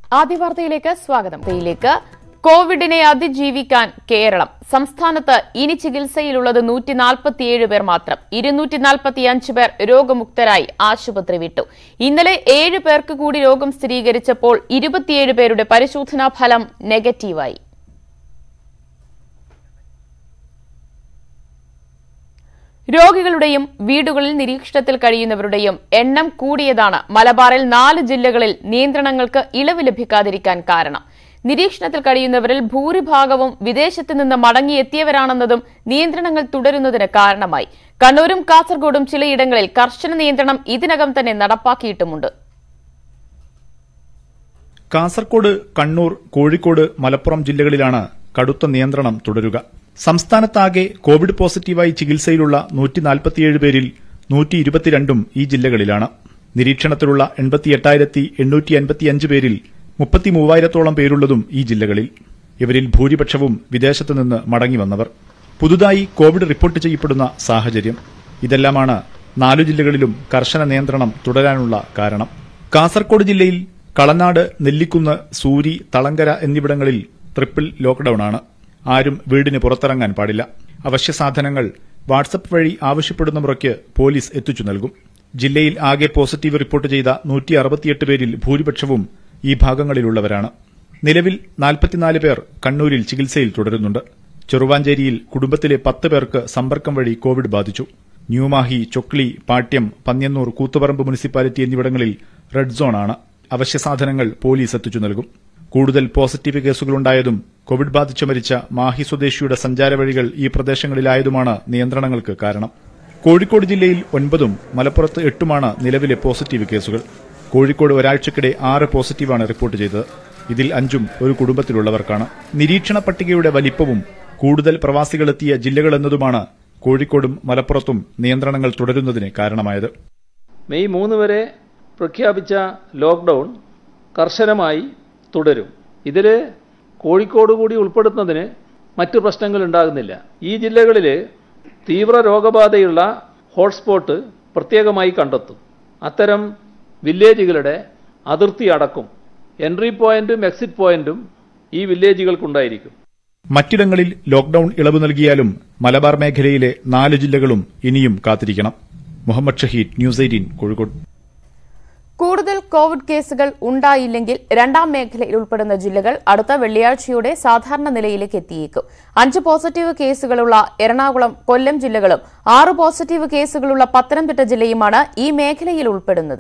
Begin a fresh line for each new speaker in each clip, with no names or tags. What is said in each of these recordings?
ആദ്യ വാർത്തയിലേക്ക് സ്വാഗതം വാർത്തയിലേക്ക് കോവിഡിനെ അതിജീവിക്കാൻ കേരളം സംസ്ഥാനത്ത് ഇനി ചികിത്സയിലുള്ളത് നൂറ്റി നാൽപ്പത്തിയേഴ് പേർ മാത്രം ഇരുന്നൂറ്റി നാൽപ്പത്തിയഞ്ച് പേർ രോഗമുക്തരായി ആശുപത്രി വിട്ടു ഇന്നലെ ഏഴ് പേർക്ക് കൂടി രോഗം സ്ഥിരീകരിച്ചപ്പോൾ ഇരുപത്തിയേഴ് പേരുടെ പരിശോധനാ ഫലം നെഗറ്റീവായി രോഗികളുടെയും വീടുകളിൽ നിരീക്ഷണത്തിൽ കഴിയുന്നവരുടെയും എണ്ണം കൂടിയതാണ് മലബാറിൽ നാല് ജില്ലകളിൽ നിയന്ത്രണങ്ങൾക്ക് ഇളവ് ലഭിക്കാതിരിക്കാൻ കാരണം നിരീക്ഷണത്തിൽ കഴിയുന്നവരിൽ ഭൂരിഭാഗവും വിദേശത്ത് നിന്ന് മടങ്ങിയെത്തിയവരാണെന്നതും നിയന്ത്രണങ്ങൾ തുടരുന്നതിന് കാരണമായി കണ്ണൂരും കാസർഗോഡും ചിലയിടങ്ങളിൽ കർശന നിയന്ത്രണം ഇതിനകം തന്നെ നടപ്പാക്കിയിട്ടുമുണ്ട്
കാസർകോട് കണ്ണൂർ കോഴിക്കോട് മലപ്പുറം ജില്ലകളിലാണ് കടുത്ത നിയന്ത്രണം തുടരുക സംസ്ഥാനത്താകെ കോവിഡ് പോസിറ്റീവായി ചികിത്സയിലുള്ള നൂറ്റി നാൽപ്പത്തിയേഴ് പേരിൽ നൂറ്റി ഇരുപത്തിരണ്ടും ഈ ജില്ലകളിലാണ് നിരീക്ഷണത്തിലുള്ള എൺപത്തിയെട്ടായിരത്തി എണ്ണൂറ്റി അൻപത്തിയഞ്ച് പേരിൽ മുപ്പത്തി മൂവായിരത്തോളം പേരുള്ളതും ഈ ജില്ലകളിൽ ഇവരിൽ ഭൂരിപക്ഷവും വിദേശത്തു നിന്ന് മടങ്ങിവന്നവർ പുതുതായി കോവിഡ് റിപ്പോർട്ട് ചെയ്യപ്പെടുന്ന സാഹചര്യം ഇതെല്ലാമാണ് നാലു ജില്ലകളിലും കർശന നിയന്ത്രണം തുടരാനുള്ള കാരണം കാസർകോട് ജില്ലയിൽ കളനാട് നെല്ലിക്കുന്ന് സൂരി തളങ്കര എന്നിവിടങ്ങളിൽ ട്രിപ്പിൾ ലോക്ഡൌണാണ് ആരും വീടിന് പുറത്തിറങ്ങാൻ പാടില്ല അവശ്യ സാധനങ്ങൾ വാട്സപ്പ് വഴി ആവശ്യപ്പെടുന്ന മുറയ്ക്ക് പോലീസ് എത്തിച്ചു നൽകും ജില്ലയിൽ ആകെ പോസിറ്റീവ് റിപ്പോർട്ട് ചെയ്ത നൂറ്റി അറുപത്തിയെട്ട് പേരിൽ ഭൂരിപക്ഷവും ഈ ഭാഗങ്ങളിലുള്ളവരാണ് നിലവിൽ നാൽപ്പത്തിനാല് പേർ കണ്ണൂരിൽ ചികിത്സയിൽ തുടരുന്നുണ്ട് ചെറുവാഞ്ചേരിയിൽ കുടുംബത്തിലെ പത്ത് പേർക്ക് സമ്പർക്കം വഴി കോവിഡ് ബാധിച്ചു ന്യൂമാഹി ചൊക്ലി പാട്യം പന്ന്യന്നൂർ കൂത്തുപറമ്പ് മുനിസിപ്പാലിറ്റി എന്നിവിടങ്ങളിൽ റെഡ് സോണാണ് അവശ്യ സാധനങ്ങൾ പോലീസ് എത്തിച്ചു നൽകും കൂടുതൽ പോസിറ്റീവ് കേസുകളുണ്ടായതും കോവിഡ് ബാധിച്ച് മരിച്ച മാഹി സ്വദേശിയുടെ സഞ്ചാരവഴികൾ ഈ പ്രദേശങ്ങളിലായതുമാണ് നിയന്ത്രണങ്ങൾക്ക് കാരണം കോഴിക്കോട് ജില്ലയിൽ ഒൻപതും മലപ്പുറത്ത് എട്ടുമാണ് നിലവിലെ പോസിറ്റീവ് കേസുകൾ കോഴിക്കോട് ഒരാഴ്ചക്കിടെ ആറ് പോസിറ്റീവാണ് റിപ്പോർട്ട് ചെയ്തത് ഇതിൽ അഞ്ചും ഒരു കുടുംബത്തിലുള്ളവർക്കാണ് നിരീക്ഷണ പട്ടികയുടെ വലിപ്പവും കൂടുതൽ പ്രവാസികളെത്തിയ ജില്ലകളെന്നതുമാണ് കോഴിക്കോടും മലപ്പുറത്തും നിയന്ത്രണങ്ങൾ തുടരുന്നതിന് കാരണമായത്
മെയ് മൂന്ന് വരെ പ്രഖ്യാപിച്ച ലോക്ക്ഡൗൺ കർശനമായി തുടരും ഇതിൽ കോഴിക്കോട് കൂടി ഉൾപ്പെടുത്തുന്നതിന് മറ്റ് പ്രശ്നങ്ങൾ ഉണ്ടാകുന്നില്ല ഈ ജില്ലകളിൽ തീവ്ര രോഗബാധയുള്ള ഹോട്ട്സ്പോട്ട് പ്രത്യേകമായി കണ്ടെത്തും അത്തരം വില്ലേജുകളുടെ അതിർത്തി അടക്കും എൻട്രി പോയിന്റും എക്സിറ്റ് പോയിന്റും ഈ വില്ലേജുകൾക്കുണ്ടായിരിക്കും
മറ്റിടങ്ങളിൽ ലോക്ഡൌൺ ഇളവ് നൽകിയാലും മലബാർ മേഖലയിലെ നാല് ജില്ലകളും ഇനിയും കാത്തിരിക്കണം മുഹമ്മദ് ഷഹീദ് ന്യൂസ് എയ്റ്റീൻ കോഴിക്കോട്
കൂടുതൽ കോവിഡ് കേസുകൾ ഉണ്ടായില്ലെങ്കിൽ രണ്ടാം മേഖലയിൽ ഉൾപ്പെടുന്ന ജില്ലകൾ അടുത്ത വെള്ളിയാഴ്ചയോടെ സാധാരണ നിലയിലേക്ക് എത്തിയേക്കും അഞ്ച് പോസിറ്റീവ് കേസുകളുള്ള എറണാകുളം കൊല്ലം ജില്ലകളും ആറ് പോസിറ്റീവ് കേസുകളുള്ള പത്തനംതിട്ട ജില്ലയുമാണ് ഈ മേഖലയിൽ ഉൾപ്പെടുന്നത്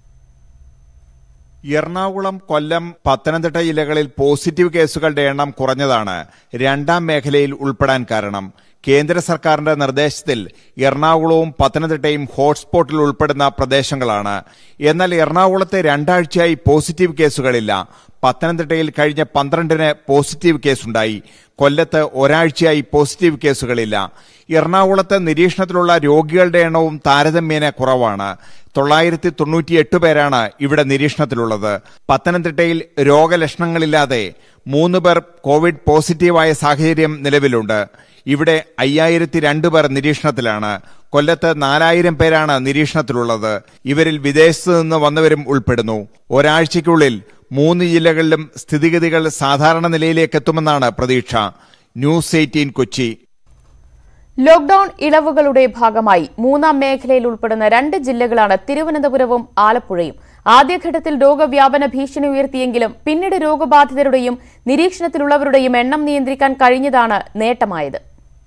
എറണാകുളം കൊല്ലം പത്തനംതിട്ട ജില്ലകളിൽ പോസിറ്റീവ് കേസുകളുടെ എണ്ണം കുറഞ്ഞതാണ് രണ്ടാം മേഖലയിൽ ഉൾപ്പെടാൻ കാരണം കേന്ദ്ര സർക്കാരിന്റെ നിർദ്ദേശത്തിൽ എറണാകുളവും പത്തനംതിട്ടയും ഹോട്ട്സ്പോട്ടിൽ ഉൾപ്പെടുന്ന പ്രദേശങ്ങളാണ് എന്നാൽ എറണാകുളത്തെ രണ്ടാഴ്ചയായി പോസിറ്റീവ് കേസുകളില്ല പത്തനംതിട്ടയിൽ കഴിഞ്ഞ പന്ത്രണ്ടിന് പോസിറ്റീവ് കേസുണ്ടായി കൊല്ലത്ത് ഒരാഴ്ചയായി പോസിറ്റീവ് കേസുകളില്ല എറണാകുളത്ത് നിരീക്ഷണത്തിലുള്ള രോഗികളുടെ എണ്ണവും താരതമ്യേന കുറവാണ് തൊള്ളായിരത്തി തൊണ്ണൂറ്റിയെട്ട് പേരാണ് ഇവിടെ നിരീക്ഷണത്തിലുള്ളത് പത്തനംതിട്ടയിൽ രോഗലക്ഷണങ്ങളില്ലാതെ മൂന്ന് പേർ കോവിഡ് പോസിറ്റീവായ സാഹചര്യം നിലവിലുണ്ട് ഇവിടെ അയ്യായിരത്തി രണ്ട് പേർ നിരീക്ഷണത്തിലാണ് കൊല്ലത്ത് നാലായിരം പേരാണ് നിരീക്ഷണത്തിലുള്ളത് ഇവരിൽ വിദേശത്ത് നിന്ന് വന്നവരും ഉൾപ്പെടുന്നു ഒരാഴ്ചയ്ക്കുള്ളിൽ മൂന്ന് ജില്ലകളിലും സ്ഥിതിഗതികൾ സാധാരണ നിലയിലേക്ക് എത്തുമെന്നാണ് പ്രതീക്ഷ ന്യൂസ് എയ്റ്റീൻ കൊച്ചി
ലോക്ഡൌൺ ഇളവുകളുടെ ഭാഗമായി മൂന്നാം മേഖലയിൽ ഉൾപ്പെടുന്ന രണ്ട് ജില്ലകളാണ് തിരുവനന്തപുരവും ആലപ്പുഴയും ആദ്യഘട്ടത്തിൽ രോഗവ്യാപന ഭീഷണി ഉയർത്തിയെങ്കിലും പിന്നീട് രോഗബാധിതരുടെയും നിരീക്ഷണത്തിലുള്ളവരുടെയും എണ്ണം നിയന്ത്രിക്കാൻ കഴിഞ്ഞതാണ് നേട്ടമായത്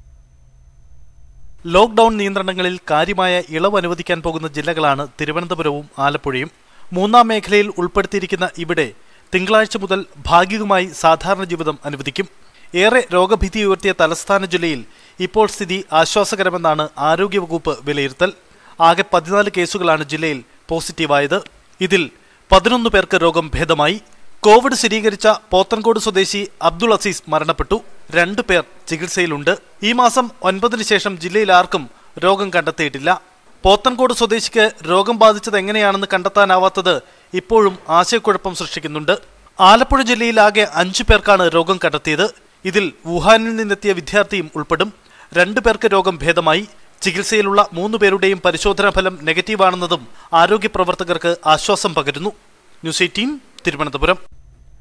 ലോക്ഡൌൺ നിയന്ത്രണങ്ങളിൽ കാര്യമായ ഇളവ് അനുവദിക്കാൻ പോകുന്ന ജില്ലകളാണ് തിരുവനന്തപുരവും ആലപ്പുഴയും മൂന്നാം മേഖലയിൽ ഉൾപ്പെടുത്തിയിരിക്കുന്ന ഇവിടെ തിങ്കളാഴ്ച മുതൽ ഭാഗികമായി സാധാരണ ജീവിതം അനുവദിക്കും ഏറെ രോഗഭീതി ഉയർത്തിയ തലസ്ഥാന ജില്ലയിൽ ഇപ്പോൾ സ്ഥിതി ആശ്വാസകരമെന്നാണ് ആരോഗ്യവകുപ്പ് വിലയിരുത്തൽ ആകെ പതിനാല് കേസുകളാണ് ജില്ലയിൽ പോസിറ്റീവായത് ഇതിൽ പതിനൊന്ന് പേർക്ക് രോഗം ഭേദമായി കോവിഡ് സ്ഥിരീകരിച്ച പോത്തൻകോട് സ്വദേശി അബ്ദുൾ അസീസ് മരണപ്പെട്ടു രണ്ടു പേർ ചികിത്സയിലുണ്ട് ഈ മാസം ഒൻപതിന് ശേഷം ജില്ലയിൽ ആർക്കും രോഗം കണ്ടെത്തിയിട്ടില്ല പോത്തൻകോട് സ്വദേശിക്ക് രോഗം ബാധിച്ചത് എങ്ങനെയാണെന്ന് കണ്ടെത്താനാവാത്തത് ഇപ്പോഴും ആശയക്കുഴപ്പം സൃഷ്ടിക്കുന്നുണ്ട് ആലപ്പുഴ ജില്ലയിൽ ആകെ അഞ്ചു പേർക്കാണ് രോഗം കണ്ടെത്തിയത് ഇതിൽ വുഹാനിൽ നിന്നെത്തിയ വിദ്യാർത്ഥിയും ഉൾപ്പെടും രണ്ടു പേർക്ക് രോഗം ഭേദമായി ചികിത്സയിലുള്ള മൂന്ന് പേരുടെയും പരിശോധനാ ഫലം നെഗറ്റീവാണെന്നതും ആരോഗ്യ പ്രവർത്തകർക്ക് ആശ്വാസം പകരുന്നു ന്യൂസ് എയ്റ്റീൻ തിരുവനന്തപുരം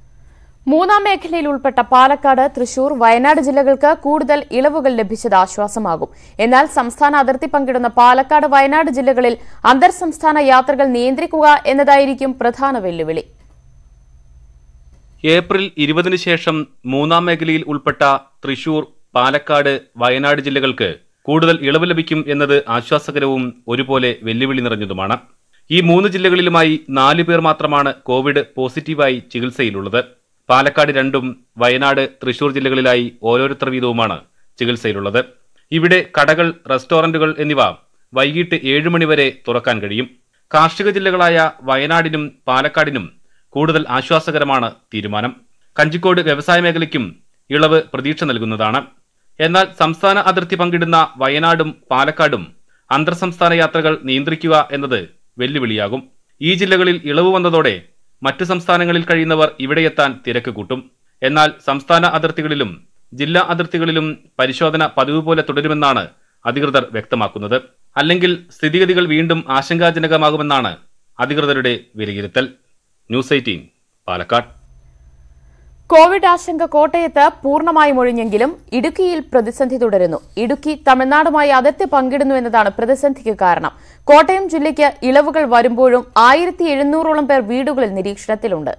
മൂന്നാം മേഖലയിൽ ഉൾപ്പെട്ട പാലക്കാട് തൃശൂർ വയനാട് ജില്ലകൾക്ക് കൂടുതൽ ഇളവുകൾ ലഭിച്ചത് ആശ്വാസമാകും എന്നാൽ സംസ്ഥാന അതിർത്തി പങ്കിടുന്ന പാലക്കാട് വയനാട് ജില്ലകളിൽ അന്തർ സംസ്ഥാന യാത്രകൾ നിയന്ത്രിക്കുക എന്നതായിരിക്കും പ്രധാന വെല്ലുവിളി
ഏപ്രിൽ ഇരുപതിന് ശേഷം മൂന്നാം മേഖലയിൽ ഉൾപ്പെട്ട തൃശൂർ പാലക്കാട് വയനാട് ജില്ലകൾക്ക് കൂടുതൽ ഇളവ് ലഭിക്കും എന്നത് ആശ്വാസകരവും ഒരുപോലെ വെല്ലുവിളി നിറഞ്ഞതുമാണ് ഈ മൂന്ന് ജില്ലകളിലുമായി നാലു പേർ മാത്രമാണ് കോവിഡ് പോസിറ്റീവായി ചികിത്സയിലുള്ളത് പാലക്കാട് രണ്ടും വയനാട് തൃശൂർ ജില്ലകളിലായി ഓരോരുത്തർ വീതവുമാണ് ചികിത്സയിലുള്ളത് ഇവിടെ കടകൾ റെസ്റ്റോറന്റുകൾ എന്നിവ വൈകിട്ട് ഏഴ് മണിവരെ തുറക്കാൻ കഴിയും കാർഷിക ജില്ലകളായ വയനാടിനും പാലക്കാടിനും കൂടുതൽ ആശ്വാസകരമാണ് തീരുമാനം കഞ്ചിക്കോട് വ്യവസായ മേഖലയ്ക്കും ഇളവ് പ്രതീക്ഷ നൽകുന്നതാണ് എന്നാൽ സംസ്ഥാന അതിർത്തി പങ്കിടുന്ന വയനാടും പാലക്കാടും അന്തർ സംസ്ഥാന യാത്രകൾ നിയന്ത്രിക്കുക എന്നത് വെല്ലുവിളിയാകും ഈ ജില്ലകളിൽ ഇളവ് വന്നതോടെ മറ്റു സംസ്ഥാനങ്ങളിൽ കഴിയുന്നവർ ഇവിടെയെത്താൻ തിരക്ക് കൂട്ടും എന്നാൽ സംസ്ഥാന അതിർത്തികളിലും ജില്ലാ അതിർത്തികളിലും പരിശോധന പതിവ് പോലെ തുടരുമെന്നാണ് അധികൃതർ വ്യക്തമാക്കുന്നത് അല്ലെങ്കിൽ സ്ഥിതിഗതികൾ വീണ്ടും ആശങ്കാജനകമാകുമെന്നാണ് അധികൃതരുടെ വിലയിരുത്തൽ ന്യൂസ് എയ്റ്റീൻ പാലക്കാട്
കോവിഡ് ആശങ്ക കോട്ടയത്ത് പൂർണ്ണമായും ഒഴിഞ്ഞെങ്കിലും ഇടുക്കിയിൽ പ്രതിസന്ധി തുടരുന്നു ഇടുക്കി തമിഴ്നാടുമായി അതിർത്തി പങ്കിടുന്നു എന്നതാണ് പ്രതിസന്ധിക്ക് കാരണം കോട്ടയം ജില്ലയ്ക്ക് ഇളവുകൾ വരുമ്പോഴും ആയിരത്തി എഴുന്നൂറോളം പേർ വീടുകളിൽ നിരീക്ഷണത്തിലുണ്ട്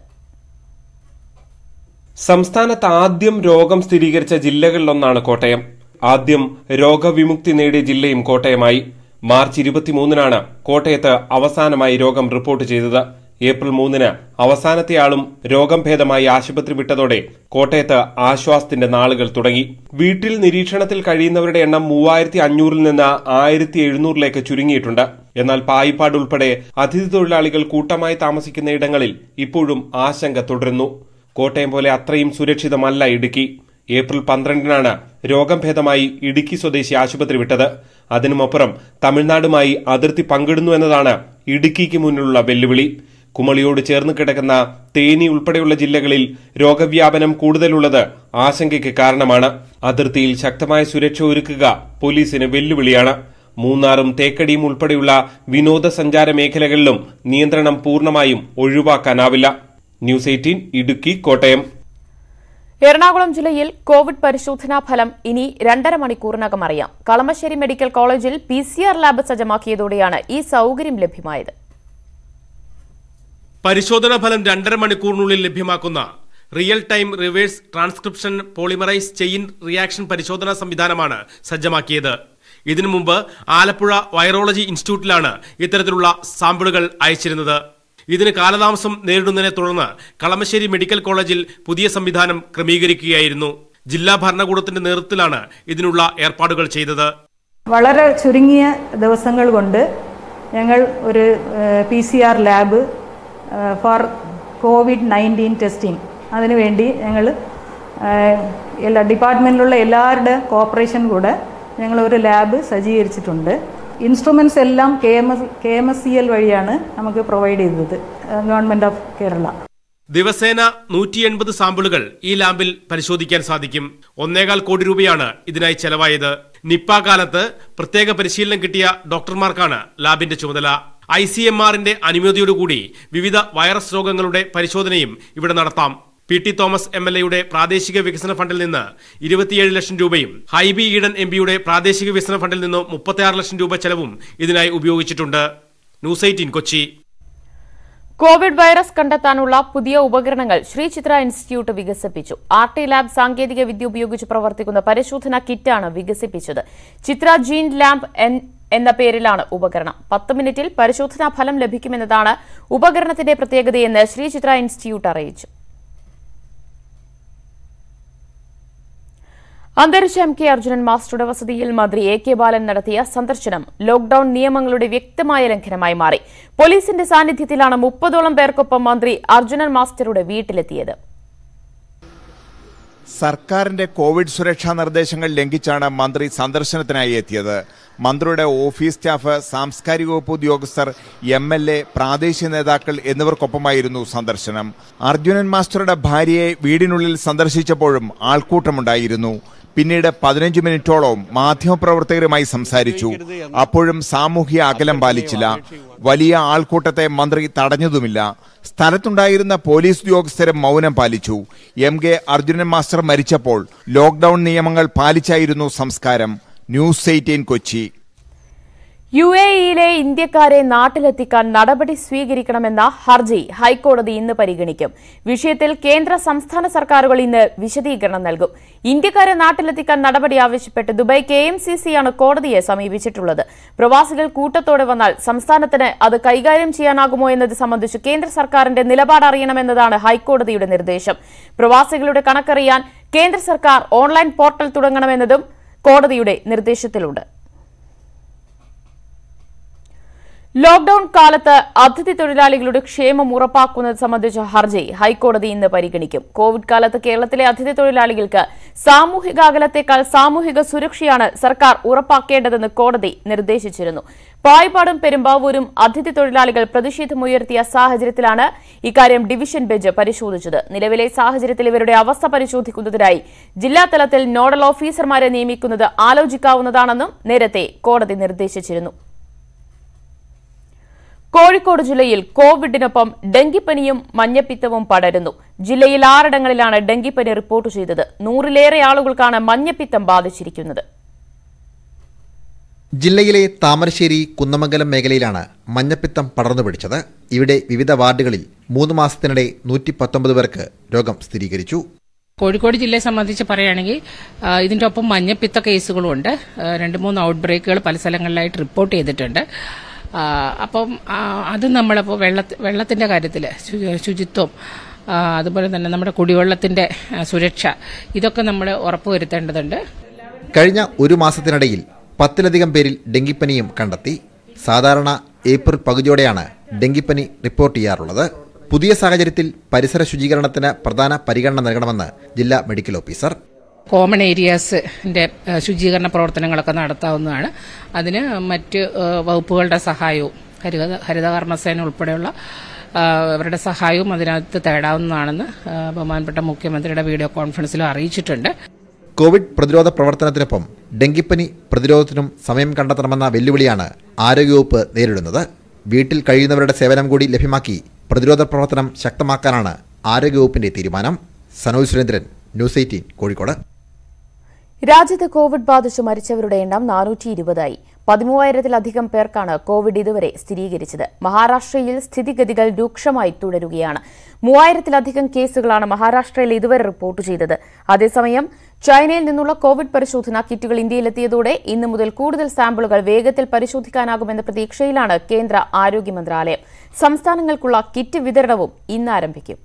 സംസ്ഥാനത്ത് ആദ്യം രോഗം സ്ഥിരീകരിച്ച ജില്ലകളിലൊന്നാണ് കോട്ടയം ആദ്യം രോഗവിമുക്തി നേടിയ ജില്ലയും കോട്ടയമായി മാർച്ച് ഇരുപത്തിമൂന്നിനാണ് കോട്ടയത്ത് അവസാനമായി രോഗം റിപ്പോർട്ട് ചെയ്തത് ഏപ്രിൽ മൂന്നിന് അവസാനത്തെ ആളും രോഗം ഭേദമായി ആശുപത്രി വിട്ടതോടെ കോട്ടയത്ത് ആശ്വാസത്തിന്റെ നാളുകൾ തുടങ്ങി വീട്ടിൽ നിരീക്ഷണത്തിൽ കഴിയുന്നവരുടെ എണ്ണം മൂവായിരത്തി അഞ്ഞൂറിൽ നിന്ന് ആയിരത്തി എഴുന്നൂറിലേക്ക് ചുരുങ്ങിയിട്ടുണ്ട് എന്നാൽ പായിപ്പാട് ഉൾപ്പെടെ അതിഥി തൊഴിലാളികൾ കൂട്ടമായി താമസിക്കുന്ന ഇടങ്ങളിൽ ഇപ്പോഴും ആശങ്ക തുടരുന്നു കോട്ടയം പോലെ അത്രയും സുരക്ഷിതമല്ല ഇടുക്കി ഏപ്രിൽ പന്ത്രണ്ടിനാണ് രോഗം ഭേദമായി ഇടുക്കി സ്വദേശി ആശുപത്രി വിട്ടത് അതിനുമപ്പുറം തമിഴ്നാടുമായി അതിർത്തി പങ്കിടുന്നു എന്നതാണ് ഇടുക്കിക്ക് മുന്നിലുള്ള വെല്ലുവിളി കുമളിയോട് ചേർന്ന് കിടക്കുന്ന തേനി ഉൾപ്പെടെയുള്ള ജില്ലകളിൽ രോഗവ്യാപനം കൂടുതലുള്ളത് ആശങ്കയ്ക്ക് കാരണമാണ് അതിർത്തിയിൽ ശക്തമായ സുരക്ഷ ഒരുക്കുക പോലീസിന് വെല്ലുവിളിയാണ് മൂന്നാറും തേക്കടിയും ഉൾപ്പെടെയുള്ള വിനോദസഞ്ചാര മേഖലകളിലും നിയന്ത്രണം പൂർണ്ണമായും ഒഴിവാക്കാനാവില്ല ന്യൂസ് എയ്റ്റീൻ ഇടുക്കി കോട്ടയം
എറണാകുളം ജില്ലയിൽ കോവിഡ് പരിശോധനാ ഫലം ഇനി രണ്ടര മണിക്കൂറിനകം അറിയാം കളമശ്ശേരി മെഡിക്കൽ കോളേജിൽ പി ലാബ് സജ്ജമാക്കിയതോടെയാണ് ഈ സൌകര്യം ലഭ്യമായത്
പരിശോധനാ ഫലം രണ്ടര മണിക്കൂറിനുള്ളിൽ ലഭ്യമാക്കുന്ന real time reverse transcription polymerise chain reaction പരിശോധനാ സംവിധാനമാണ് സജ്ജമാക്കിയത് ഇതിനു മുമ്പ് ആലപ്പുഴ വൈറോളജി ഇൻസ്റ്റിറ്റ്യൂട്ടിലാണ് ഇത്തരത്തിലുള്ള സാമ്പിളുകൾ അയച്ചിരുന്നത് ഇതിന് കാലതാമസം നേരിടുന്നതിനെ തുടർന്ന് കളമശ്ശേരി മെഡിക്കൽ കോളേജിൽ പുതിയ സംവിധാനം ക്രമീകരിക്കുകയായിരുന്നു ജില്ലാ ഭരണകൂടത്തിന്റെ നേതൃത്വത്തിലാണ് ഇതിനുള്ള ഏർപ്പാടുകൾ ചെയ്തത്
വളരെ ചുരുങ്ങിയ ദിവസങ്ങൾ കൊണ്ട് ഞങ്ങൾ ഒരു P C R lab for covid nineteen testing അതിനുവേണ്ടി ഞങ്ങൾ എല്ലാ ഡിപ്പാർട്ട്മെൻറ്റിലുള്ള എല്ലാവരുടെ കോപ്പറേഷൻ കൂടെ ഞങ്ങൾ ഒരു ലാബ് സജ്ജീകരിച്ചിട്ടുണ്ട് ഇൻസ്ട്രുമെൻറ്റ്സ് എല്ലാം K M S K M S C L വഴിയാണ് നമുക്ക് പ്രൊവൈഡ് ചെയ്തത് ഗവൺമെൻറ് ഓഫ് കേരള
ദിവസേന നൂറ്റി എൺപത് സാമ്പിളുകൾ ഈ ലാബിൽ പരിശോധിക്കാൻ സാധിക്കും ഒന്നേകാൽ കോടി രൂപയാണ് ഇതിനായി ചെലവായത് നിപ്പ കാലത്ത് പ്രത്യേക പരിശീലനം കിട്ടിയ ഡോക്ടർമാർക്കാണ് ലാബിന്റെ ചുമതല ഐ സി എം ആറിന്റെ അനുമതിയോടുകൂടി വിവിധ വൈറസ് രോഗങ്ങളുടെ പരിശോധനയും ഇവിടെ നടത്താം P T Thomas M L എയുടെ പ്രാദേശിക വികസന ഫണ്ടിൽ നിന്ന് ഇരുപത്തിയേഴ് ലക്ഷം രൂപയും ഹൈബി ഈഡൻ എം പിയുടെ പ്രാദേശിക വികസന ഫണ്ടിൽ നിന്ന് മുപ്പത്തിയാറ് ലക്ഷം രൂപ ചെലവും ഇതിനായി ഉപയോഗിച്ചിട്ടുണ്ട് news eighteen Kochi
covid virus കണ്ടെത്താനുള്ള പുതിയ ഉപകരണങ്ങൾ ശ്രീ ചിത്ര ഇൻസ്റ്റിറ്റ്യൂട്ട് വികസിപ്പിച്ചു ആർ ടി ലാബ് സാങ്കേതിക വിദ്യ ഉപയോഗിച്ച് പ്രവർത്തിക്കുന്ന പരിശോധനാ കിറ്റാണ് വികസിപ്പിച്ചത് ചിത്ര ജീൻ ലാബ് എന്ന പേരിലാണ് ഉപകരണം പത്ത് മിനിറ്റിൽ പരിശോധനാ ഫലം ലഭിക്കുമെന്നതാണ് ഉപകരണത്തിന്റെ പ്രത്യേകതയെന്ന് ശ്രീ ചിത്ര ഇൻസ്റ്റിറ്റ്യൂട്ട് അറിയിച്ചു അന്തരിച്ച എം കെ അർജുനൻ മാസ്റ്ററുടെ വസതിയിൽ മന്ത്രി എ കെ ബാലൻ നടത്തിയ സന്ദർശനം ലോക്ഡൌൺ നിയമങ്ങളുടെ വ്യക്തമായ ലംഘനമായി മാറി പോലീസിന്റെ സാന്നിധ്യത്തിലാണ് മുപ്പതോളം പേർക്കൊപ്പം മന്ത്രി അർജുനൻ മാസ്റ്ററുടെ വീട്ടിലെത്തിയത്
സർക്കാരിന്റെ കോവിഡ് സുരക്ഷാ നിർദ്ദേശങ്ങൾ ലംഘിച്ചാണ് മന്ത്രി സന്ദർശനത്തിനായി എത്തിയത് മന്ത്രിയുടെ ഓഫീസ് സ്റ്റാഫ് സാംസ്കാരിക വകുപ്പ് ഉദ്യോഗസ്ഥർ എം എൽ എ പ്രാദേശിക നേതാക്കൾ എന്നിവർക്കൊപ്പമായിരുന്നു സന്ദർശനം അർജുനൻ മാസ്റ്ററുടെ ഭാര്യയെ വീടിനുള്ളിൽ സന്ദർശിച്ചപ്പോഴും ആൾക്കൂട്ടമുണ്ടായിരുന്നു പിന്നീട് പതിനഞ്ച് മിനിറ്റോളം മാധ്യമപ്രവർത്തകരുമായി സംസാരിച്ചു അപ്പോഴും സാമൂഹ്യ അകലം പാലിച്ചില്ല വലിയ ആൾക്കൂട്ടത്തെ മന്ത്രി തടഞ്ഞതുമില്ല സ്ഥലത്തുണ്ടായിരുന്ന പോലീസ് ഉദ്യോഗസ്ഥരും മൗനം പാലിച്ചു എം കെ അർജുനൻ മാസ്റ്റർ മരിച്ചപ്പോൾ ലോക്ഡൌൺ നിയമങ്ങൾ പാലിച്ചായിരുന്നു സംസ്കാരം news eighteen Kochi
U A ഇയിലെ ഇന്ത്യക്കാരെ നാട്ടിലെത്തിക്കാൻ നടപടി സ്വീകരിക്കണമെന്ന ഹർജി ഹൈക്കോടതി ഇന്ന് പരിഗണിക്കും വിഷയത്തിൽ കേന്ദ്ര സംസ്ഥാന സർക്കാരുകൾ ഇന്ന് വിശദീകരണം നൽകും ഇന്ത്യക്കാരെ നാട്ടിലെത്തിക്കാൻ നടപടി ആവശ്യപ്പെട്ട് ദുബായ് കെ എം സി സിയാണ് കോടതിയെ സമീപിച്ചിട്ടുള്ളത് പ്രവാസികൾ കൂട്ടത്തോടെ വന്നാൽ സംസ്ഥാനത്തിന് അത് കൈകാര്യം ചെയ്യാനാകുമോ എന്നത് സംബന്ധിച്ച് കേന്ദ്ര സർക്കാരിന്റെ നിലപാട് അറിയണമെന്നതാണ് ഹൈക്കോടതിയുടെ നിർദ്ദേശം പ്രവാസികളുടെ കണക്കറിയാൻ കേന്ദ്ര സർക്കാർ ഓൺലൈൻ പോർട്ടൽ തുടങ്ങണമെന്നതും കോടതിയുടെ നിർദ്ദേശത്തിലുണ്ട് ലോക്ഡൌൺ കാലത്ത് അതിഥി തൊഴിലാളികളുടെ ക്ഷേമം ഉറപ്പാക്കുന്നത് സംബന്ധിച്ച ഹർജി ഹൈക്കോടതി ഇന്ന് പരിഗണിക്കും കോവിഡ് കാലത്ത് കേരളത്തിലെ അതിഥി തൊഴിലാളികൾക്ക് സാമൂഹിക അകലത്തേക്കാൾ സാമൂഹിക സുരക്ഷയാണ് സർക്കാർ ഉറപ്പാക്കേണ്ടതെന്ന് കോടതി നിർദ്ദേശിച്ചിരുന്നു പായ്പാടും പെരുമ്പാവൂരും അതിഥി തൊഴിലാളികൾ പ്രതിഷേധമുയർത്തിയ സാഹചര്യത്തിലാണ് ഇക്കാര്യം ഡിവിഷൻ ബെഞ്ച് പരിശോധിച്ചത് നിലവിലെ സാഹചര്യത്തിൽ ഇവരുടെ അവസ്ഥ പരിശോധിക്കുന്നതിനായി ജില്ലാതലത്തിൽ നോഡൽ ഓഫീസർമാരെ നിയമിക്കുന്നത് ആലോചിക്കാവുന്നതാണെന്നും നേരത്തെ കോടതി നിർദ്ദേശിച്ചിരുന്നു കോഴിക്കോട് ജില്ലയിൽ കോവിഡിനൊപ്പം ഡെങ്കിപ്പനിയും മഞ്ഞപ്പിത്തവും പടരുന്നു ജില്ലയിൽ ആറിടങ്ങളിലാണ് ഡെങ്കിപ്പനി റിപ്പോർട്ട് ചെയ്തത് നൂറിലേറെ ആളുകൾക്കാണ് മഞ്ഞപ്പിത്തം ബാധിച്ചിരിക്കുന്നത്
ജില്ലയിലെ താമരശ്ശേരി കുന്നമംഗലം മേഖലയിലാണ് മഞ്ഞപ്പിത്തം പടർന്നു പിടിച്ചത് ഇവിടെ വിവിധ വാർഡുകളിൽ മൂന്ന് മാസത്തിനിടെ നൂറ്റി പത്തൊമ്പത് പേർക്ക് രോഗം സ്ഥിരീകരിച്ചു
കോഴിക്കോട് ജില്ലയെ സംബന്ധിച്ച് പറയുകയാണെങ്കിൽ ആ, ഇതിന്റെ ഒപ്പം മഞ്ഞപ്പിത്ത കേസുകളും ഉണ്ട് ആ, രണ്ട് മൂന്ന് ഔട്ട് ബ്രേക്കുകൾ പല സ്ഥലങ്ങളിലായിട്ട് റിപ്പോർട്ട് ചെയ്തിട്ടുണ്ട് ആ, അപ്പം ആ, അത് നമ്മളിപ്പോൾ വെള്ള വെള്ളത്തിന്റെ കാര്യത്തിൽ ശുചിത്വം ആ, അതുപോലെ തന്നെ നമ്മുടെ കുടിവെള്ളത്തിന്റെ ആ, സുരക്ഷ ഇതൊക്കെ നമ്മൾ ഉറപ്പുവരുത്തേണ്ടതുണ്ട്
കഴിഞ്ഞ ഒരു മാസത്തിനിടയിൽ പത്തിലധികം പേരിൽ ഡെങ്കിപ്പനിയും കണ്ടെത്തി സാധാരണ ഏപ്രിൽ പകുതിയോടെയാണ് ഡെങ്കിപ്പനി റിപ്പോർട്ട് ചെയ്യാറുള്ളത് പുതിയ സാഹചര്യത്തിൽ പരിസര ശുചീകരണത്തിന് പ്രധാന പരിഗണന നൽകണമെന്ന് ജില്ലാ മെഡിക്കൽ ഓഫീസർ
കോമൺ ഏരിയാസിന്റെ ആ, ശുചീകരണ പ്രവർത്തനങ്ങളൊക്കെ നടത്താവുന്നതാണ് അതിന് മറ്റ് ആ, വകുപ്പുകളുടെ സഹായവും ഹരിത ഹരിതകർമ്മസേന ഉൾപ്പെടെയുള്ള ആ, അവരുടെ സഹായവും അതിനകത്ത് തേടാവുന്നതാണെന്ന് ആ, ബഹുമാനപ്പെട്ട മുഖ്യമന്ത്രിയുടെ വീഡിയോ കോൺഫറൻസിലും അറിയിച്ചിട്ടുണ്ട്
കോവിഡ് പ്രതിരോധ പ്രവർത്തനത്തിനൊപ്പം ഡെങ്കിപ്പനി പ്രതിരോധത്തിനും സമയം കണ്ടെത്തണമെന്ന വെല്ലുവിളിയാണ് ആരോഗ്യവകുപ്പ് നേരിടുന്നത് വീട്ടിൽ കഴിയുന്നവരുടെ സേവനം കൂടി ലഭ്യമാക്കി പ്രതിരോധ പ്രവർത്തനം ശക്തമാക്കാനാണ് ആരോഗ്യവകുപ്പിന്റെ തീരുമാനം സനോജ് സുരേന്ദ്രൻ ന്യൂസ് എയ്റ്റീൻ കോഴിക്കോട്
രാജ്യത്ത് കോവിഡ് ബാധിച്ച് മരിച്ചവരുടെ എണ്ണം നാനൂറ്റി ഇരുപതായി പതിമൂവായിരത്തിലധികം പേർക്കാണ് കോവിഡ് ഇതുവരെ സ്ഥിരീകരിച്ചത് മഹാരാഷ്ട്രയിൽ സ്ഥിതിഗതികൾ രൂക്ഷമായി തുടരുകയാണ് മൂവായിരത്തിലധികം കേസുകളാണ് മഹാരാഷ്ട്രയിൽ ഇതുവരെ റിപ്പോർട്ട് ചെയ്തത് അതേസമയം ചൈനയിൽ നിന്നുള്ള കോവിഡ് പരിശോധനാ കിറ്റുകൾ ഇന്ത്യയിലെത്തിയതോടെ ഇന്നു മുതൽ കൂടുതൽ സാമ്പിളുകൾ വേഗത്തിൽ പരിശോധിക്കാനാകുമെന്ന പ്രതീക്ഷയിലാണ് കേന്ദ്ര ആരോഗ്യ മന്ത്രാലയം സംസ്ഥാനങ്ങൾക്കുള്ള കിറ്റ് വിതരണവും ഇന്ന് ആരംഭിക്കും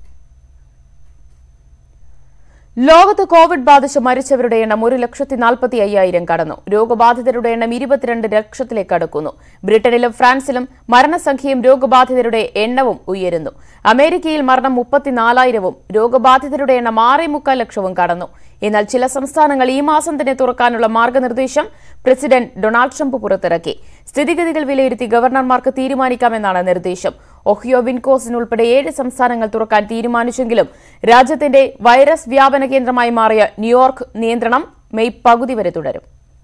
ലോകത്ത് കോവിഡ് ബാധിച്ച് മരിച്ചവരുടെ എണ്ണം ഒരു ലക്ഷത്തി നാൽപ്പത്തി അയ്യായിരം കടന്നു രോഗബാധിതരുടെ എണ്ണം ഇരുപത്തിരണ്ട് ലക്ഷത്തിലേക്ക് അടുക്കുന്നു ബ്രിട്ടനിലും ഫ്രാൻസിലും മരണസംഖ്യയും രോഗബാധിതരുടെ എണ്ണവും ഉയരുന്നു അമേരിക്കയിൽ മരണം മുപ്പത്തിനാലായിരവും രോഗബാധിതരുടെ എണ്ണം ആറേ മുക്കാൽ ലക്ഷവും കടന്നു എന്നാൽ ചില സംസ്ഥാനങ്ങൾ ഈ മാസം തന്നെ തുറക്കാനുള്ള മാർഗനിർദ്ദേശം പ്രസിഡന്റ് ഡൊണാൾഡ് ട്രംപ് പുറത്തിറക്കി സ്ഥിതിഗതികൾ വിലയിരുത്തി ഗവർണർമാർക്ക് തീരുമാനിക്കാമെന്നാണ് നിർദ്ദേശം ഒഹിയോ വിൻകോസിൻ ഉൾപ്പെടെ ഏഴ് സംസ്ഥാനങ്ങൾ തുറക്കാൻ തീരുമാനിച്ചെങ്കിലും രാജ്യത്തിന്റെ വൈറസ് വ്യാപന കേന്ദ്രമായി മാറിയ ന്യൂയോർക്ക് നിയന്ത്രണം മെയ് പകുതി വരെ തുടരും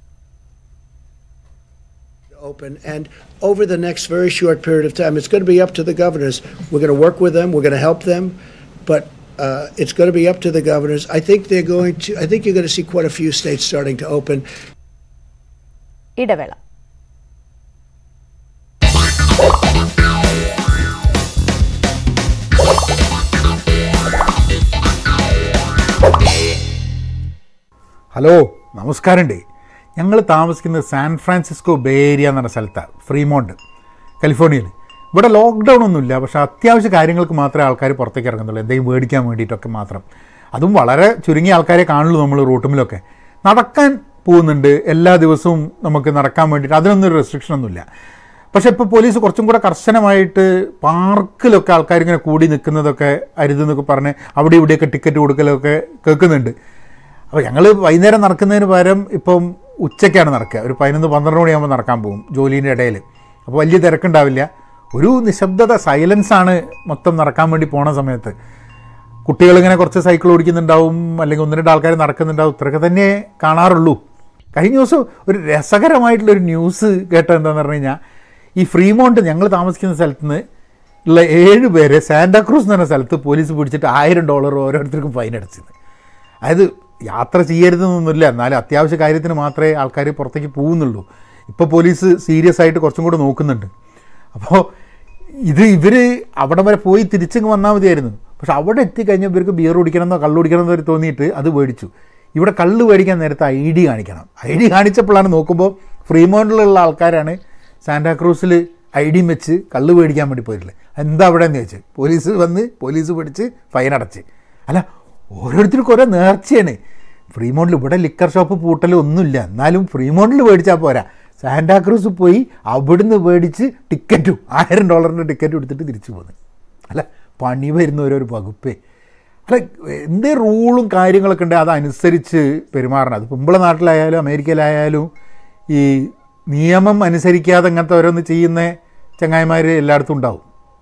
open. And over the next very short period of time, it's going to be up to the governors. We're going to work with them. We're going to help them, but uh, it's going to be up to the governors. I think they're going to. I think you're going to see quite a few states starting to open.
ഇടവേള
hello നമസ്കാരമുണ്ട് ഞങ്ങൾ താമസിക്കുന്നത് San Francisco bay area എന്ന് പറഞ്ഞ സ്ഥലത്താണ് Fremont കാലിഫോർണിയയിൽ ഇവിടെ lockdown ഒന്നുമില്ല പക്ഷേ അത്യാവശ്യ കാര്യങ്ങൾക്ക് മാത്രമേ ആൾക്കാർ പുറത്തേക്ക് ഇറങ്ങുന്നുള്ളൂ എന്തെങ്കിലും മേടിക്കാൻ വേണ്ടിയിട്ടൊക്കെ മാത്രം അതും വളരെ ചുരുങ്ങിയ ആൾക്കാരെ കാണുള്ളൂ നമ്മൾ റൂട്ടുമിലൊക്കെ നടക്കാൻ പോകുന്നുണ്ട് എല്ലാ ദിവസവും നമുക്ക് നടക്കാൻ വേണ്ടിയിട്ട് അതിനൊന്നും ഒരു റെസ്ട്രിക്ഷൻ ഒന്നുമില്ല പക്ഷെ ഇപ്പോൾ പോലീസ് കുറച്ചും കൂടെ കർശനമായിട്ട് പാർക്കിലൊക്കെ ആൾക്കാർ ഇങ്ങനെ കൂടി നിൽക്കുന്നതൊക്കെ അരുതെന്നൊക്കെ പറഞ്ഞ് അവിടെ ഇവിടെയൊക്കെ ടിക്കറ്റ് കൊടുക്കലൊക്കെ കേൾക്കുന്നുണ്ട് അപ്പോൾ ഞങ്ങൾ വൈകുന്നേരം നടക്കുന്നതിന് പകരം ഇപ്പം ഉച്ചയ്ക്കാണ് നടക്കുക ഒരു പതിനൊന്ന് പന്ത്രണ്ട് മണിയാകുമ്പോൾ നടക്കാൻ പോകും ജോലീൻ്റെ ഇടയിൽ അപ്പോൾ വലിയ തിരക്കുണ്ടാവില്ല ഒരു നിശബ്ദത സൈലൻസ് ആണ് മൊത്തം നടക്കാൻ വേണ്ടി പോണ സമയത്ത് കുട്ടികളിങ്ങനെ കുറച്ച് സൈക്കിൾ ഓടിക്കുന്നുണ്ടാവും അല്ലെങ്കിൽ ഒന്ന് രണ്ട് ആൾക്കാർ നടക്കുന്നുണ്ടാവും ഇത്രയൊക്കെ തന്നെ കാണാറുള്ളൂ കഴിഞ്ഞ ദിവസം ഒരു രസകരമായിട്ടുള്ളൊരു ന്യൂസ് കേട്ട എന്താണെന്ന് പറഞ്ഞു കഴിഞ്ഞാൽ ഈ ഫ്രീമോണ്ട് ഞങ്ങൾ താമസിക്കുന്ന സ്ഥലത്ത് നിന്ന് ഉള്ള ഏഴ് പേരെ സാന്റാക്രൂസ് എന്ന് പറഞ്ഞ സ്ഥലത്ത് പോലീസ് പിടിച്ചിട്ട് ആയിരം ഡോളർ ഓരോരുത്തർക്കും ഫൈൻ അടച്ചത് അതായത് യാത്ര ചെയ്യരുതെന്നൊന്നുമില്ല എന്നാലും അത്യാവശ്യ കാര്യത്തിന് മാത്രമേ ആൾക്കാർ പുറത്തേക്ക് പോകുന്നുള്ളൂ ഇപ്പോൾ പോലീസ് സീരിയസ് ആയിട്ട് കുറച്ചും കൂടെ നോക്കുന്നുണ്ട് അപ്പോൾ ഇത് ഇവർ അവിടെ വരെ പോയി തിരിച്ചിങ്ങ് വന്നാൽ മതിയായിരുന്നു പക്ഷെ അവിടെ എത്തിക്കഴിഞ്ഞാൽ ഇവർക്ക് ബിയർ കുടിക്കണമെന്നോ കള്ള് കുടിക്കണമെന്നോ തോന്നിയിട്ട് അത് മേടിച്ചു ഇവിടെ കള്ള് മേടിക്കാൻ നേരത്തെ ഐ ഡി കാണിക്കണം ഐ ഡി കാണിച്ചപ്പോഴാണ് നോക്കുമ്പോൾ ഫ്രീമോണ്ടിലുള്ള ആൾക്കാരാണ് സാന്റാക്രൂസിൽ ഐ ഡിയും വെച്ച് കള്ള് മേടിക്കാൻ വേണ്ടി പോയിട്ടുള്ളത് എന്താ അവിടെ എന്ന് ചോദിച്ചു പോലീസ് വന്ന് പോലീസ് പിടിച്ച് ഫൈൻ അടച്ച് അല്ല ഓരോരുത്തർക്കും ഓരോ നേർച്ചയാണ് ഫ്രീമോണ്ടിൽ ഇവിടെ ലിക്കർ ഷോപ്പ് പൂട്ടലും ഒന്നുമില്ല എന്നാലും ഫ്രീമോണ്ടിൽ മേടിച്ചാൽ പോരാ സാന്റാക്രൂസ് പോയി അവിടുന്ന് മേടിച്ച് ടിക്കറ്റും ആയിരം ഡോളറിൻ്റെ ടിക്കറ്റ് എടുത്തിട്ട് തിരിച്ചു പോന്നു അല്ല പണി വരുന്ന ഓരോരോ വകുപ്പേ അല്ല എന്തേ റൂളും കാര്യങ്ങളൊക്കെ ഉണ്ട് അതനുസരിച്ച് പെരുമാറണം അത് കുമ്പള നാട്ടിലായാലും അമേരിക്കയിലായാലും ഈ നിയമം അനുസരിക്കാതെ അങ്ങനത്തെ ഓരോന്ന് ചെയ്യുന്ന ചങ്ങായിമാർ എല്ലായിടത്തും ഉണ്ടാവും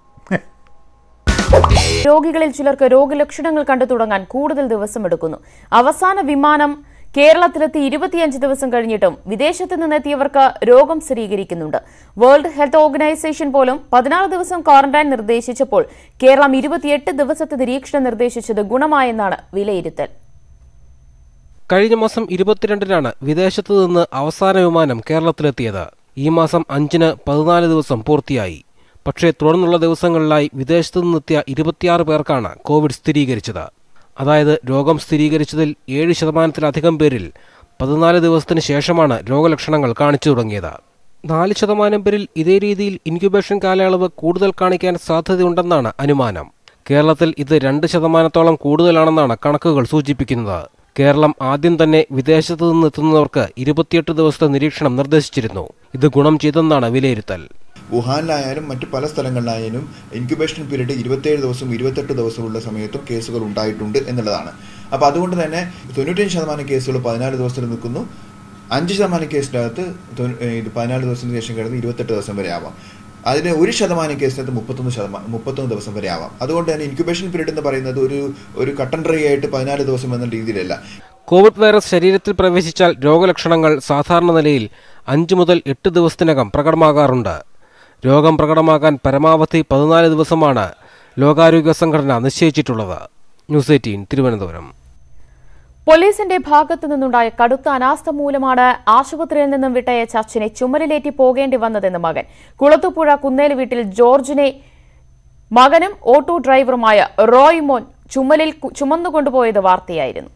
രോഗികളിൽ ചിലർക്ക് രോഗലക്ഷണങ്ങൾ കണ്ടു തുടങ്ങാൻ കൂടുതൽ ദിവസമെടുക്കുന്നു അവസാന വിമാനം കേരളത്തിലെത്തി ഇരുപത്തിയഞ്ച് ദിവസം കഴിഞ്ഞിട്ടും വിദേശത്ത് നിന്നെത്തിയവർക്ക് രോഗം സ്ഥിരീകരിക്കുന്നുണ്ട് വേൾഡ് ഹെൽത്ത് ഓർഗനൈസേഷൻ പോലും പതിനാറ് ദിവസം ക്വാറന്റൈൻ നിർദ്ദേശിച്ചപ്പോൾ കേരളം ഇരുപത്തിയെട്ട് ദിവസത്തെ നിരീക്ഷണം നിർദ്ദേശിച്ചത് ഗുണമായെന്നാണ് വിലയിരുത്തൽ
കഴിഞ്ഞ മാസം ഇരുപത്തിരണ്ടിനാണ് വിദേശത്തു നിന്ന് അവസാന വിമാനം കേരളത്തിലെത്തിയത് ഈ മാസം അഞ്ചിന് പതിനാല് ദിവസം പൂർത്തിയായി പക്ഷേ തുടർന്നുള്ള ദിവസങ്ങളിലായി വിദേശത്തു നിന്നെത്തിയ ഇരുപത്തിയാറ് പേർക്കാണ് കോവിഡ് സ്ഥിരീകരിച്ചത് അതായത് രോഗം സ്ഥിരീകരിച്ചതിൽ ഏഴ് ശതമാനത്തിലധികം പേരിൽ പതിനാല് ദിവസത്തിന് ശേഷമാണ് രോഗലക്ഷണങ്ങൾ കാണിച്ചു തുടങ്ങിയത് നാല് ശതമാനം പേരിൽ ഇതേ രീതിയിൽ ഇൻക്യുബേഷൻ കാലയളവ് കൂടുതൽ കാണിക്കാൻ സാധ്യതയുണ്ടെന്നാണ് അനുമാനം കേരളത്തിൽ ഇത് രണ്ട് ശതമാനത്തോളം കൂടുതലാണെന്നാണ് കണക്കുകൾ സൂചിപ്പിക്കുന്നത് കേരളം ആദ്യം തന്നെ വിദേശത്തു നിന്നെത്തുന്നവർക്ക് ഇരുപത്തിയെട്ട് ദിവസത്തെ നിരീക്ഷണം നിർദ്ദേശിച്ചിരുന്നു ഇത് ഗുണം ചെയ്തെന്നാണ് വിലയിരുത്തൽ
വുഹാനിലായാലും മറ്റു പല സ്ഥലങ്ങളിലായാലും ഇൻക്യുബേഷൻ പീരീഡ് ഇരുപത്തേഴ് ദിവസവും ഇരുപത്തെട്ട് ദിവസമുള്ള സമയത്തും കേസുകൾ ഉണ്ടായിട്ടുണ്ട് എന്നുള്ളതാണ് അപ്പോൾ അതുകൊണ്ട് തന്നെ തൊണ്ണൂറ്റഞ്ച് ശതമാനം കേസുകൾ പതിനാല് ദിവസത്തിൽ നിൽക്കുന്നു അഞ്ച് ശതമാനം കേസിനകത്ത് തൊണ്ണൂ- ഏഹ് ഇത് പതിനാല് ദിവസത്തിന് ശേഷം കിടന്ന് ഇരുപത്തെട്ട് ദിവസം വരെ ആവാം അതിന് ഒരു ശതമാനം കേസിനകത്ത് മുപ്പത്തൊന്ന് ശതമാനം മുപ്പത്തൊന്ന് ദിവസം വരെ ആവാം അതുകൊണ്ട് തന്നെ ഇൻക്യുബേഷൻ പീരീഡ് എന്ന് പറയുന്നത് ഒരു ഒരു കട്ടൻ ഡ്രൈ ആയിട്ട് പതിനാല് ദിവസം എന്ന രീതിയിലല്ല
കോവിഡ് വൈറസ് ശരീരത്തിൽ പ്രവേശിച്ചാൽ രോഗലക്ഷണങ്ങൾ സാധാരണ നിലയിൽ അഞ്ച് മുതൽ എട്ട് ദിവസത്തിനകം പ്രകടമാകാറുണ്ട് രോഗം പ്രകടമാകാൻ പരമാവധി പതിനാല് ദിവസമാണ് ലോകാരോഗ്യ സംഘടന നിശ്ചയിച്ചിട്ടുള്ളത് ന്യൂസ് എയ്റ്റീൻ തിരുവനന്തപുരം
പോലീസിന്റെ ഭാഗത്തു നിന്നുണ്ടായ കടുത്ത അനാസ്ഥ മൂലമാണ് ആശുപത്രിയിൽ നിന്നും വിട്ടയച്ച അച്ഛനെ ചുമലിലേറ്റി പോകേണ്ടി വന്നതെന്ന് മകൻ കുളത്തുപുഴ കുന്നേല് വീട്ടിൽ ജോർജിനെ മകനും ഓട്ടോ ഡ്രൈവറുമായ റോയ് മോൻ ചുമലിൽ കു- ചുമന്നുകൊണ്ടുപോയത് വാർത്തയായിരുന്നു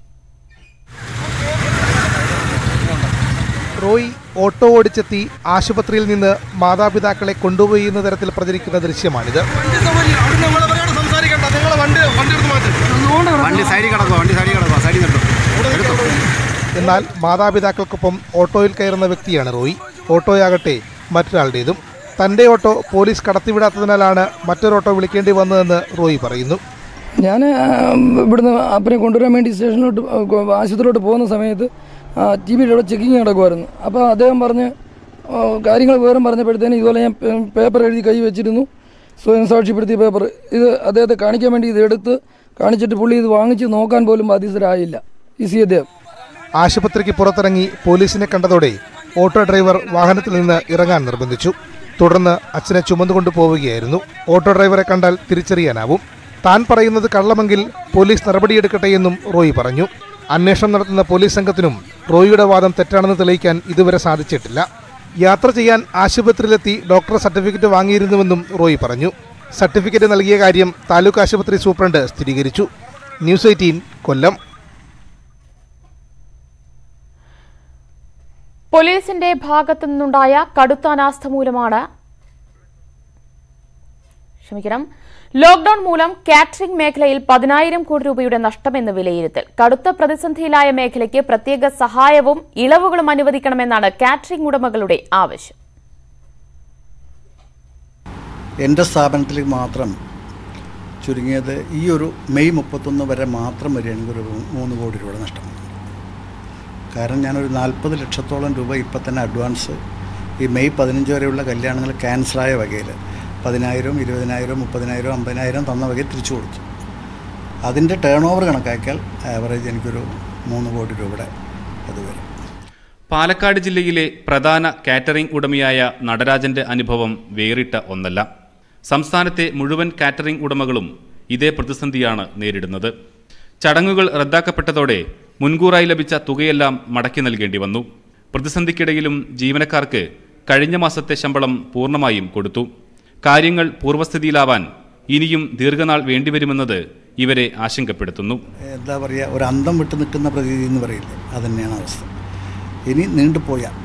റോയ് ഓട്ടോ ഓടിച്ചെത്തി ആശുപത്രിയിൽ നിന്ന് മാതാപിതാക്കളെ കൊണ്ടുപോയി എന്ന തരത്തിൽ പ്രചരിക്കുന്ന ദൃശ്യമാണിത് എന്നാൽ മാതാപിതാക്കൾക്കൊപ്പം ഓട്ടോയിൽ കയറുന്ന വ്യക്തിയാണ് റോയ് ഓട്ടോയാകട്ടെ മറ്റൊരാളുടേതും തന്റെ ഓട്ടോ പോലീസ് കടത്തിവിടാത്തതിനാലാണ് മറ്റൊരു ഓട്ടോ വിളിക്കേണ്ടി വന്നതെന്ന് റോയ് പറയുന്നു
ഞാൻ ഇവിടുന്ന് അപ്പനെ കൊണ്ടുവരാൻ വേണ്ടി സ്റ്റേഷനിലോട്ട് ആ, ആശുപത്രിയിലോട്ട് പോകുന്ന സമയത്ത് ടി വിയുടെ അവിടെ ചെക്കിങ് നടക്കുമായിരുന്നു അപ്പോൾ അദ്ദേഹം പറഞ്ഞ് ആ, കാര്യങ്ങൾ വിവരം പറഞ്ഞപ്പോഴത്തേന് ഇതുപോലെ ഞാൻ പേ- പേപ്പർ എഴുതി കൈ വെച്ചിരുന്നു സ്വയം സാക്ഷ്യപ്പെടുത്തിയ പേപ്പർ ഇത് അദ്ദേഹത്തെ കാണിക്കാൻ വേണ്ടി ഇത് എടുത്ത് കാണിച്ചിട്ട് പുള്ളി ഇത് വാങ്ങിച്ച് നോക്കാൻ പോലും ബാധ്യസ്ഥരായില്ല ഈ സി അദ്ദേഹം
ആശുപത്രിക്ക് പുറത്തിറങ്ങി പോലീസിനെ കണ്ടതോടെ ഓട്ടോ ഡ്രൈവർ വാഹനത്തിൽ നിന്ന് ഇറങ്ങാൻ നിർബന്ധിച്ചു തുടർന്ന് അച്ഛനെ ചുമന്നുകൊണ്ടു പോവുകയായിരുന്നു ഓട്ടോ ഡ്രൈവറെ കണ്ടാൽ തിരിച്ചറിയാനാവും താൻ പറയുന്നത് കള്ളമെങ്കിൽ പോലീസ് നടപടിയെടുക്കട്ടെ എന്നും റോയി പറഞ്ഞു അന്വേഷണം നടത്തുന്ന പോലീസ് സംഘത്തിനും റോയിയുടെ വാദം തെറ്റാണെന്ന് തെളിയിക്കാൻ ഇതുവരെ സാധിച്ചിട്ടില്ല യാത്ര ചെയ്യാൻ ആശുപത്രിയിലെത്തി ഡോക്ടർ സർട്ടിഫിക്കറ്റ് വാങ്ങിയിരുന്നുവെന്നും റോയി പറഞ്ഞു സർട്ടിഫിക്കറ്റ് നൽകിയ കാര്യം താലൂക്ക് ആശുപത്രി സൂപ്രണ്ട് സ്ഥിരീകരിച്ചു ന്യൂസ് എയ്റ്റീൻ കൊല്ലം
പോലീസിന്റെ ഭാഗത്തു നിന്നുണ്ടായ കടുത്ത അനാസ്ഥ മൂലമാണ് ക്ഷമിക്കണം ലോക്ഡൌൺ മൂലം കാറ്ററിംഗ് മേഖലയിൽ പതിനായിരം കോടി രൂപയുടെ നഷ്ടമെന്ന് വിലയിരുത്തൽ കടുത്ത പ്രതിസന്ധിയിലായ മേഖലയ്ക്ക് പ്രത്യേക സഹായവും ഇളവുകളും അനുവദിക്കണമെന്നാണ് കാറ്ററിംഗ് ഉടമകളുടെ ആവശ്യം
എൻ്റെ സ്ഥാപനത്തിൽ മാത്രം ചുരുങ്ങിയത് ഈ ഒരു മെയ് മുപ്പത്തൊന്ന് വരെ മാത്രം വരികയാണെങ്കിൽ ഒരു മൂന്ന് കോടി രൂപയുടെ നഷ്ടം കാരണം ഞാനൊരു നാൽപ്പത് ലക്ഷത്തോളം രൂപ ഇപ്പം തന്നെ അഡ്വാൻസ് ഈ മെയ് പതിനഞ്ച് വരെയുള്ള കല്യാണങ്ങൾ ക്യാൻസലായ വകയിൽ പതിനായിരം ഇരുപതിനായിരം മുപ്പതിനായിരം അമ്പതിനായിരം തന്ന വകയിൽ തിരിച്ചു കൊടുത്തു അതിൻ്റെ ടേൺ ഓവർ കണക്കാക്കിയാൽ ആവറേജ് എനിക്കൊരു മൂന്ന് കോടി രൂപയുടെ അത് വരും
പാലക്കാട് ജില്ലയിലെ പ്രധാന കാറ്ററിംഗ് ഉടമയായ നടരാജന്റെ അനുഭവം വേറിട്ട ഒന്നല്ല സംസ്ഥാനത്തെ മുഴുവൻ കാറ്ററിംഗ് ഉടമകളും ഇതേ പ്രതിസന്ധിയാണ് നേരിടുന്നത് ചടങ്ങുകൾ റദ്ദാക്കപ്പെട്ടതോടെ മുൻകൂറായി ലഭിച്ച തുകയെല്ലാം മടക്കി നൽകേണ്ടി വന്നു പ്രതിസന്ധിക്കിടയിലും ജീവനക്കാർക്ക് കഴിഞ്ഞ മാസത്തെ ശമ്പളം പൂർണ്ണമായും കൊടുത്തു കാര്യങ്ങൾ പൂർവ്വസ്ഥിതിയിലാവാൻ ഇനിയും ദീർഘനാൾ വേണ്ടിവരുമെന്നത് ഇവരെ ആശങ്കപ്പെടുത്തുന്നു
എന്താ പറയുക ഒരു അന്തം വിട്ട് നിൽക്കുന്ന പ്രതീതി എന്ന് പറയില്ലേ അത് തന്നെയാണ് അവസ്ഥ ഇനി നീണ്ടുപോയാൽ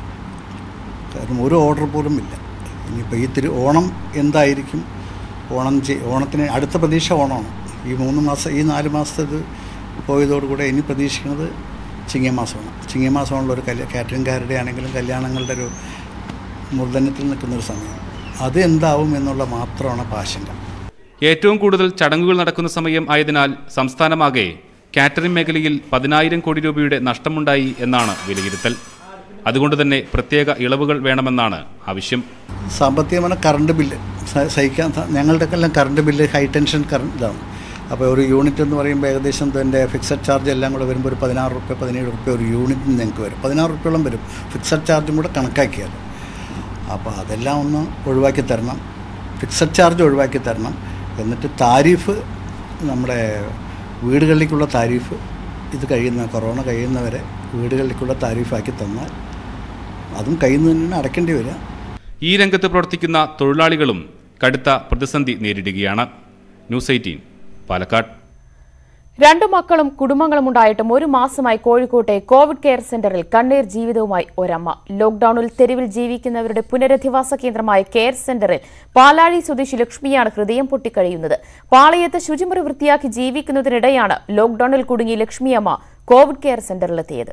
കാരണം ഒരു ഓർഡർ പോലും ഇല്ല ഇനിയിപ്പോൾ ഈ തിരു ഓണം എന്തായിരിക്കും ഓണം ചെയ് ഓണത്തിന് അടുത്ത പ്രതീക്ഷ ഓണമാണ് ഈ മൂന്ന് മാസം ഈ നാല് മാസത്തെ ഇത് പോയതോടുകൂടെ ഇനി പ്രതീക്ഷിക്കുന്നത് ചിങ്ങമാസമാണ് ചിങ്ങമാസമാണല്ലോ ഒരു കല്യാ കാറ്ററിംഗുകാരുടെ ആണെങ്കിലും കല്യാണങ്ങളുടെ ഒരു മൂർധന്യത്തിൽ നിൽക്കുന്നൊരു സമയം അത് എന്താവും എന്നുള്ള മാത്രമാണ് ഇപ്പോൾ ആശങ്ക
ഏറ്റവും കൂടുതൽ ചടങ്ങുകൾ നടക്കുന്ന സമയം ആയതിനാൽ സംസ്ഥാനമാകെ കാറ്ററിംഗ് മേഖലയിൽ പതിനായിരം കോടി രൂപയുടെ നഷ്ടമുണ്ടായി എന്നാണ് വിലയിരുത്തൽ അതുകൊണ്ട് തന്നെ പ്രത്യേക ഇളവുകൾ വേണമെന്നാണ് ആവശ്യം
സാമ്പത്തികமான കറണ്ട് ബില്ല് സ- സഹിക്കാൻ സ- ഞങ്ങളുടെയൊക്കെ എല്ലാം current bill high tension current ഇതാണ് അപ്പോൾ ഒരു യൂണിറ്റ് എന്ന് പറയുമ്പോൾ ഏകദേശം ഇതിൻ്റെ ഫിക്സഡ് ചാർജ് എല്ലാം കൂടെ വരുമ്പോൾ ഒരു പതിനാറ് റുപ്യ പതിനേഴ് റുപ്യ ഒരു യൂണിറ്റിന് ഞങ്ങൾക്ക് വരും പതിനാറ് റുപ്യോളം വരും ഫിക്സഡ് ചാർജും കൂടെ കണക്കാക്കിയാൽ അപ്പോൾ അതെല്ലാം ഒന്ന് ഒഴിവാക്കി തരണം ഫിക്സഡ് ചാർജ് ഒഴിവാക്കി തരണം എന്നിട്ട് താരിഫ് നമ്മുടെ വീടുകളിലേക്കുള്ള താരിഫ് ഇത് കഴിയുന്ന കൊറോണ കഴിയുന്നവരെ വീടുകളിലേക്കുള്ള താരിഫാക്കി തന്നാൽ അതും കയ്യിൽ നിന്ന് തന്നെ അടയ്ക്കേണ്ടി വരിക
ഈ രംഗത്ത് പ്രവർത്തിക്കുന്ന തൊഴിലാളികളും കടുത്ത പ്രതിസന്ധി നേരിടുകയാണ് ന്യൂസ് എയ്റ്റീൻ പാലക്കാട്
രണ്ടു മക്കളും കുടുംബങ്ങളും ഉണ്ടായിട്ടും ഒരു മാസമായി കോഴിക്കോട്ടെ കോവിഡ് കെയർ സെന്ററിൽ കണ്ണീർ ജീവിതവുമായി ഒരമ്മ ലോക്ഡൌണിൽ തെരുവിൽ ജീവിക്കുന്നവരുടെ പുനരധിവാസ കേന്ദ്രമായ കെയർ സെന്ററിൽ പാലാഴി സ്വദേശി ലക്ഷ്മിയാണ് ഹൃദയം പൊട്ടിക്കഴിയുന്നത് പാളയത്ത് ശുചിമുറി വൃത്തിയാക്കി ജീവിക്കുന്നതിനിടെയാണ് ലോക്ഡൌണിൽ കുടുങ്ങി ലക്ഷ്മിയമ്മ കോവിഡ് കെയർ സെന്ററിലെത്തിയത്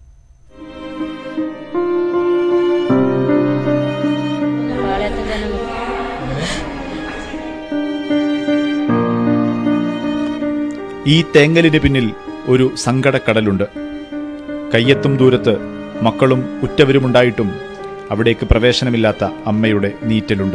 ഈ തേങ്ങലിന് പിന്നിൽ ഒരു സങ്കടക്കടലുണ്ട് കയ്യെത്തും ദൂരത്ത് മക്കളും ഉറ്റവരുമുണ്ടായിട്ടും അവിടേക്ക് പ്രവേശനമില്ലാത്ത അമ്മയുടെ നീറ്റലുണ്ട്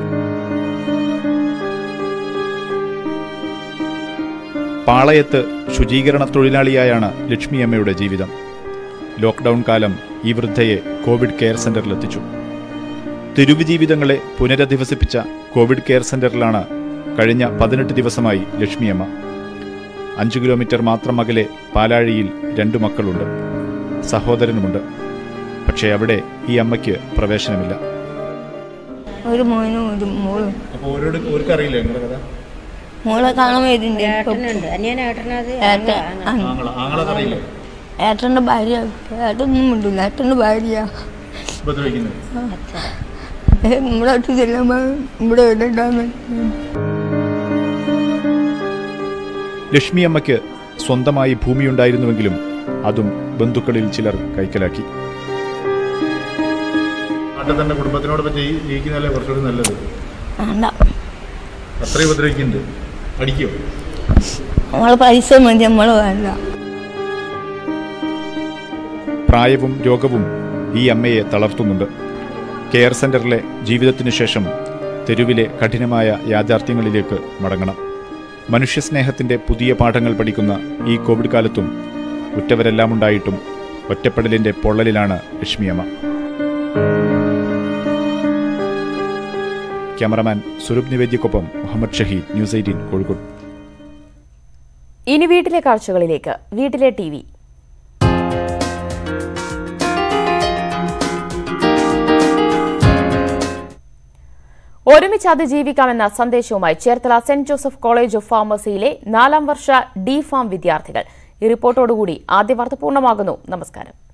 പാളയത്ത് ശുചീകരണ തൊഴിലാളിയായാണ് ലക്ഷ്മിയമ്മയുടെ ജീവിതം ലോക്ക്ഡൌൺ കാലം ഈ വൃദ്ധയെ കോവിഡ് കെയർ സെന്ററിലെത്തിച്ചു തെരുവ് ജീവിതങ്ങളെ പുനരധിവസിപ്പിച്ച കോവിഡ് കെയർ സെന്ററിലാണ് കഴിഞ്ഞ പതിനെട്ട് ദിവസമായി ലക്ഷ്മിയമ്മ അഞ്ചു കിലോമീറ്റർ മാത്രം അകലെ പാലാഴിയിൽ രണ്ടു മക്കളുണ്ട് സഹോദരനുമുണ്ട് പക്ഷേ അവിടെ ഈ അമ്മയ്ക്ക് പ്രവേശനമില്ല
ഒരു മോനും ഒരു മോളും
അപ്പോൾ ഓരോട് ഓർക്കറിയില്ല നിങ്ങളുടെ കഥ
മോളെ കാണാൻ വരുന്നുണ്ട്
ഏട്ടനുണ്ട് അനിയൻ ഏട്ടനത്
ഏട്ടൻ ആ.
ആങ്ങളൊക്കെ അറിയില്ലേ
ഏട്ടൻ്റെ ഭാര്യ ഏട്ടൊന്നും മിണ്ടില്ല ഏട്ടൻ്റെ ഭാര്യ
ഉപദ്രവിക്കുന്നത്
നമ്മുടെ അടുത്ത് ചെല്ലുമ്പോൾ ഇവിടെ ഇടണ്ടാന്ന്
ലക്ഷ്മിയമ്മയ്ക്ക് സ്വന്തമായി ഭൂമിയുണ്ടായിരുന്നുവെങ്കിലും അതും ബന്ധുക്കളിൽ ചിലർ കൈക്കലാക്കി നാട്ടിൽ തന്നെ കുടുംബത്തിനോടൊപ്പം ജീവിക്കുന്നതല്ലേ കുറച്ചുകൂടി നല്ലത്
വേണ്ട
അത്രയും ഉപദ്രവിക്കുന്നുണ്ട് അടിക്കോ
നമ്മളെ പൈസ മതി നമ്മൾ വേണ്ട
പ്രായവും രോഗവും ഈ അമ്മയെ തളർത്തുന്നുണ്ട് കെയർ സെന്ററിലെ ജീവിതത്തിനു ശേഷം തെരുവിലെ കഠിനമായ യാഥാർത്ഥ്യങ്ങളിലേക്ക് മടങ്ങണം മനുഷ്യസ്നേഹത്തിന്റെ പുതിയ പാഠങ്ങൾ പഠിക്കുന്ന ഈ കോവിഡ് കാലത്തും ഉറ്റവരെല്ലാം ഉണ്ടായിട്ടും ഒറ്റപ്പെടലിന്റെ പൊള്ളലിലാണ് ലക്ഷ്മിയമ്മ ക്യാമറമാൻ സുരൂപ് നിവേദ്യക്കൊപ്പം മുഹമ്മദ് ഷഹീദ് ന്യൂസ് എയ്റ്റീൻ കോഴിക്കോട്
ഇനി വീട്ടിലെ കാഴ്ചകളിലേക്ക് വീട്ടിലെ ടി വി ഒരുമിച്ച് അതിജീവിക്കാമെന്ന സന്ദേശവുമായി Cherthala saint Joseph college of ഫാർമസിയിലെ നാലാം വർഷ ഡി ഫാം വിദ്യാർത്ഥികൾ ഈ റിപ്പോർട്ടോടുകൂടി ആദ്യ വാർത്ത പൂർണ്ണമാകുന്നു നമസ്കാരം